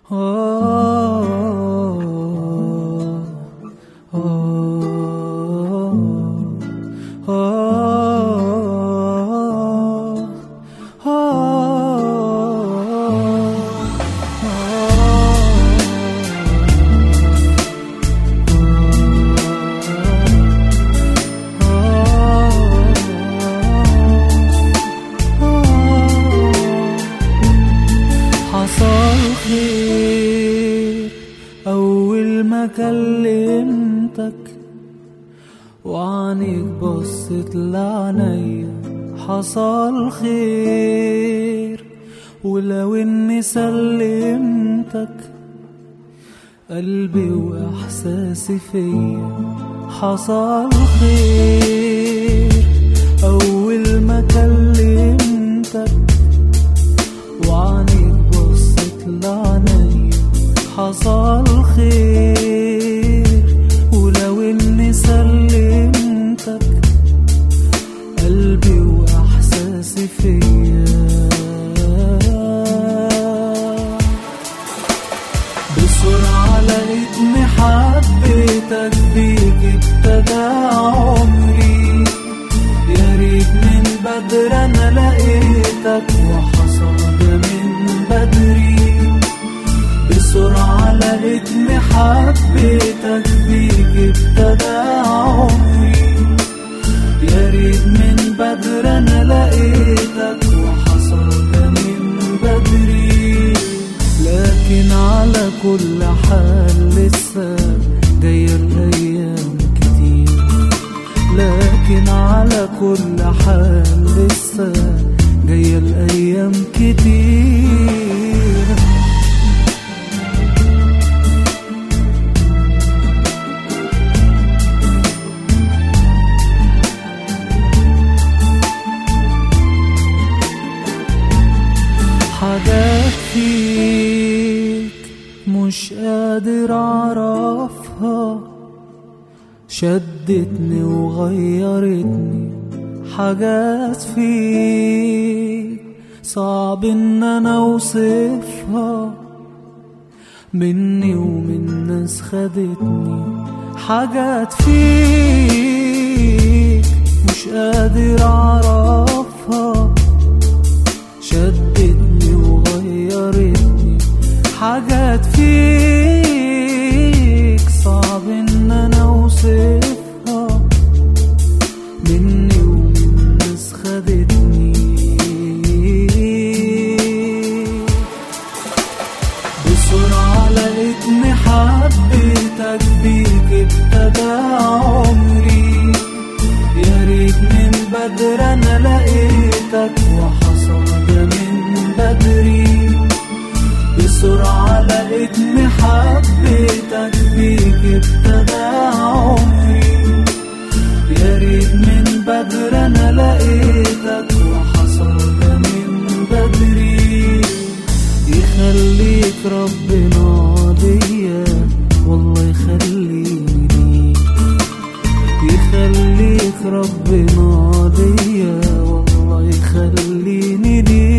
حصل خير أول ما كلمتك وعنيك بصت لعنيا حصل خير ولو اني سلمتك قلبي واحساسي فيا حصل خير اول ما كلمتك وعنيك بصت لعنيا حصل خير ولو اني سلمتك قلبي واحساسي فيا بسرعة لقيتني حبيتك بيك ابتدى عمري يا ريت من بدر انا لقيتك وحصل ده من بدري بسرعة لقيتني حبيتك بيك ابتدى عمري يا ريت من بدر انا لقيتك وحصل ده من بدري لكن على كل حال لسه جاية الأيام كتير لكن على كل حال لسه جاية الأيام كتير حاجات فيك مش قادر اعرفها شدتني وغيرتني حاجات فيك صعب ان انا اوصفها مني ومن ناس خدتني حاجات فيك مش قادر اعرفها شدتني وغيرتني حاجات فيك صعب ان انا اوصفها مني ومن ناس خدتني بسرعة لقيتني حبيتك بيك ابتدى عمري يا ريت من بدر انا لقيتك وحصل ده من بدري بسرعة لقيتني حبيتك بيك ابتدى عمري يا ريت من بدر انا لقيتك وحصل ده من بدري يخليك ربنا ليا والله يخليني ليك يخليك ربنا ليا والله يخليني ليك